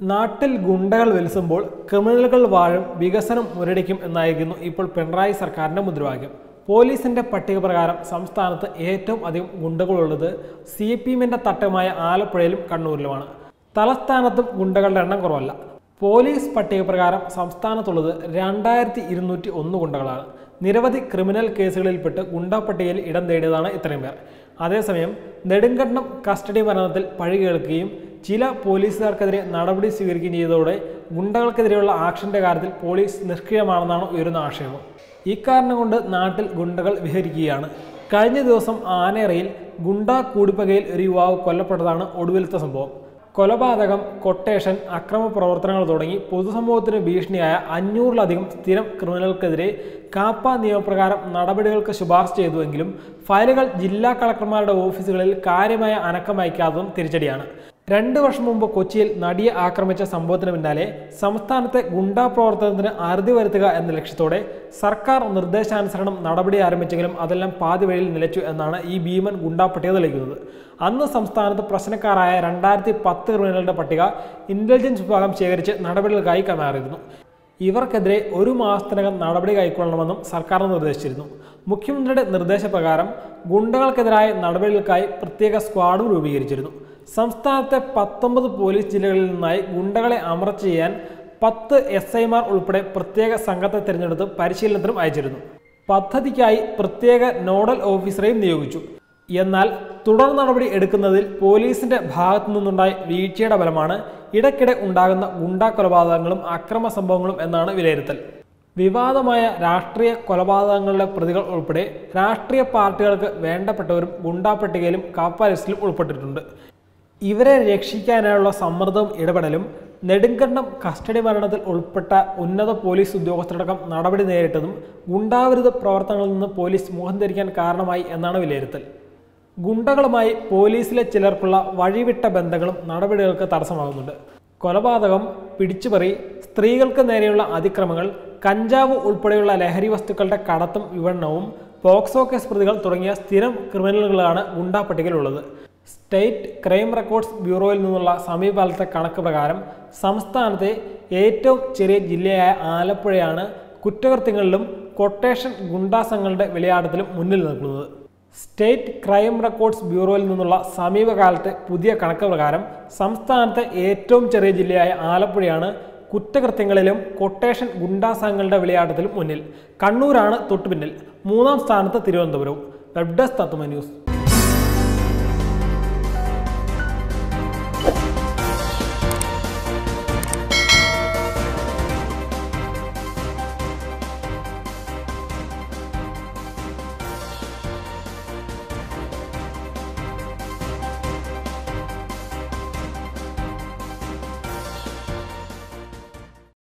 നാട്ടിൽ ഗുണ്ടകൾ വിലസുമ്പോൾ ക്രിമിനലുകൾ വാഴും വികസനം മുരടിക്കും എന്നായിരുന്നു ഇപ്പോൾ പിണറായി സർക്കാരിന്റെ മുദ്രാവാക്യം പോലീസിന്റെ പട്ടിക പ്രകാരം സംസ്ഥാനത്ത് ഏറ്റവും അധികം ഗുണ്ടകളുള്ളത് സി പി എമ്മിന്റെ തട്ടമായ ആലപ്പുഴയിലും കണ്ണൂരിലുമാണ് തലസ്ഥാനത്തും ഗുണ്ടകളുടെ എണ്ണം കുറവല്ല പോലീസ് പട്ടിക പ്രകാരം സംസ്ഥാനത്തുള്ളത് രണ്ടായിരത്തി ഇരുന്നൂറ്റി ഒന്ന് ഗുണ്ടകളാണ് നിരവധി ക്രിമിനൽ കേസുകളിൽപ്പെട്ട് ഗുണ്ടാ പട്ടികയിൽ ഇടം നേടിയതാണ് ഇത്രയും പേർ അതേസമയം നെടുങ്കണ്ടം കസ്റ്റഡി മരണത്തിൽ പഴി കേൾക്കുകയും ചില പോലീസുകാർക്കെതിരെ നടപടി സ്വീകരിക്കുകയും ചെയ്തതോടെ ഗുണ്ടകൾക്കെതിരെയുള്ള ആക്ഷന്റെ കാര്യത്തിൽ പോലീസ് നിഷ്ക്രിയമാണെന്നാണ് ഉയരുന്ന ആക്ഷേപം ഇക്കാരണം കൊണ്ട് നാട്ടിൽ ഗുണ്ടകൾ വിഹരിക്കുകയാണ് കഴിഞ്ഞ ദിവസം ആനേറയിൽ ഗുണ്ടാ കൂടിപ്പകയിൽ ഒരു യുവാവ് കൊല്ലപ്പെട്ടതാണ് ഒടുവിലത്തെ സംഭവം കൊലപാതകം കൊട്ടേഷൻ അക്രമ പ്രവർത്തനങ്ങൾ തുടങ്ങി പൊതുസമൂഹത്തിന് ഭീഷണിയായ അഞ്ഞൂറിലധികം സ്ഥിരം ക്രിമിനലുകൾക്കെതിരെ കാപ്പ നിയമപ്രകാരം നടപടികൾക്ക് ശുപാർശ ചെയ്തുവെങ്കിലും ഫയലുകൾ ജില്ലാ കളക്ടർമാരുടെ ഓഫീസുകളിൽ കാര്യമായ അനക്കം അയക്കാത്തതും തിരിച്ചടിയാണ് രണ്ട് വർഷം മുമ്പ് കൊച്ചിയിൽ നടിയെ ആക്രമിച്ച സംഭവത്തിന് പിന്നാലെ സംസ്ഥാനത്തെ ഗുണ്ടാ പ്രവർത്തനത്തിന് അറുതി വരുത്തുക എന്ന ലക്ഷ്യത്തോടെ സർക്കാർ നിർദ്ദേശാനുസരണം നടപടി ആരംഭിച്ചെങ്കിലും അതെല്ലാം പാതി വഴിയിൽ നിലച്ചു എന്നാണ് ഈ ഭീമൻ ഗുണ്ടാ പട്ടിക തെളിയിക്കുന്നത് അന്ന് സംസ്ഥാനത്ത് പ്രശ്നക്കാരായ രണ്ടായിരത്തി പത്ത് ക്രിമിനലുകളുടെ പട്ടിക ഇന്റലിജൻസ് വിഭാഗം ശേഖരിച്ച് നടപടികൾക്കായി കൈമാറിയിരുന്നു ഇവർക്കെതിരെ ഒരു മാസത്തിനകം നടപടി കൈക്കൊള്ളണമെന്നും സർക്കാർ നിർദ്ദേശിച്ചിരുന്നു മുഖ്യമന്ത്രിയുടെ നിർദ്ദേശപ്രകാരം ഗുണ്ടകൾക്കെതിരായ നടപടികൾക്കായി പ്രത്യേക സ്ക്വാഡും രൂപീകരിച്ചിരുന്നു സംസ്ഥാനത്തെ പത്തൊമ്പത് പോലീസ് ജില്ലകളിൽ നിന്നായി ഗുണ്ടകളെ അമർച്ച ചെയ്യാൻ പത്ത് എസ് ഐമാർ ഉൾപ്പെടെ പ്രത്യേക സംഘത്തെ തിരഞ്ഞെടുത്ത് പരിശീലനത്തിനും അയച്ചിരുന്നു പദ്ധതിക്കായി പ്രത്യേക നോഡൽ ഓഫീസറെയും നിയോഗിച്ചു എന്നാൽ തുടർ നടപടി എടുക്കുന്നതിൽ പോലീസിന്റെ ഭാഗത്തു നിന്നുണ്ടായ വീഴ്ചയുടെ ഫലമാണ് ഇടയ്ക്കിടെ ഉണ്ടാകുന്ന ഗുണ്ടാ കൊലപാതകങ്ങളും അക്രമ സംഭവങ്ങളും എന്നാണ് വിലയിരുത്തൽ വിവാദമായ രാഷ്ട്രീയ കൊലപാതകങ്ങളുടെ പ്രതികൾ ഉൾപ്പെടെ രാഷ്ട്രീയ പാർട്ടികൾക്ക് വേണ്ടപ്പെട്ടവരും ഗുണ്ടാ പട്ടികയിലും കാപ്പ ലിസ്റ്റിലും ഉൾപ്പെട്ടിട്ടുണ്ട് ഇവരെ രക്ഷിക്കാനായുള്ള സമ്മർദ്ദവും ഇടപെടലും നെടുങ്കണ്ടം കസ്റ്റഡി മരണത്തിൽ ഉൾപ്പെട്ട ഉന്നത പോലീസ് ഉദ്യോഗസ്ഥരടക്കം നടപടി നേരിട്ടതും ഗുണ്ടാവിരുദ്ധ പ്രവർത്തനങ്ങളിൽ നിന്ന് പോലീസ് മുഖം ധരിക്കാൻ കാരണമായി എന്നാണ് വിലയിരുത്തൽ ഗുണ്ടകളുമായി പോലീസിലെ ചിലർക്കുള്ള വഴിവിട്ട ബന്ധങ്ങളും നടപടികൾക്ക് തടസ്സമാകുന്നുണ്ട് കൊലപാതകം പിടിച്ചുപറി സ്ത്രീകൾക്ക് നേരെയുള്ള അതിക്രമങ്ങൾ കഞ്ചാവ് ഉൾപ്പെടെയുള്ള ലഹരി വസ്തുക്കളുടെ കടത്തും വിപണനവും പോക്സോ കേസ് പ്രതികൾ തുടങ്ങിയ സ്ഥിരം ക്രിമിനലുകളാണ് ഗുണ്ടാ പട്ടികയിലുള്ളത് സ്റ്റേറ്റ് ക്രൈം റെക്കോർഡ്സ് ബ്യൂറോയിൽ നിന്നുള്ള സമീപകാലത്തെ കണക്ക് പ്രകാരം സംസ്ഥാനത്തെ ഏറ്റവും ചെറിയ ജില്ലയായ ആലപ്പുഴയാണ് കുറ്റകൃത്യങ്ങളിലും കൊട്ടേഷൻ ഗുണ്ടാസങ്ങളുടെ വിളയാട്ടത്തിലും മുന്നിൽ നിൽക്കുന്നത് സ്റ്റേറ്റ് ക്രൈം റെക്കോർഡ്സ് ബ്യൂറോയിൽ നിന്നുള്ള സമീപകാലത്തെ പുതിയ കണക്ക് പ്രകാരം സംസ്ഥാനത്തെ ഏറ്റവും ചെറിയ ജില്ലയായ ആലപ്പുഴയാണ് കുറ്റകൃത്യങ്ങളിലും കൊട്ടേഷൻ ഗുണ്ടാസംഘങ്ങളുടെ വിളയാട്ടത്തിലും മുന്നിൽ കണ്ണൂരാണ് തൊട്ടുപിന്നിൽ മൂന്നാം സ്ഥാനത്ത് തിരുവനന്തപുരവും വെബ് ഡെസ്ക് തത്വമ ന്യൂസ്